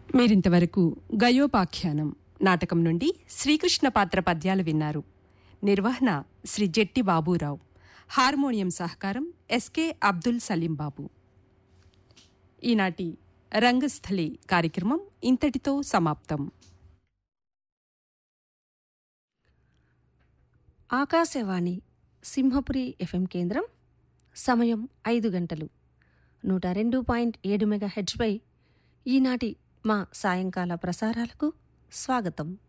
మీరింతవరకు గయోపాఖ్యానం నాటకం నుండి శ్రీకృష్ణ పాత్ర పద్యాలు విన్నారు నిర్వహణ శ్రీ జెట్టి బాబూరావు హార్మోనియం సహకారం ఎస్కే అబ్దుల్ సలీం బాబు ఈనాటి రంగస్థలి కార్యక్రమం ఇంతటితో సమాప్తం ఆకాశవాణి సింహపురి ఎఫ్ఎం కేంద్రం సమయం ఐదు గంటలు నూట రెండు పాయింట్ ఏడు మెగా హెడ్జ్పై ఈనాటి మా సాయంకాల ప్రసారాలకు స్వాగతం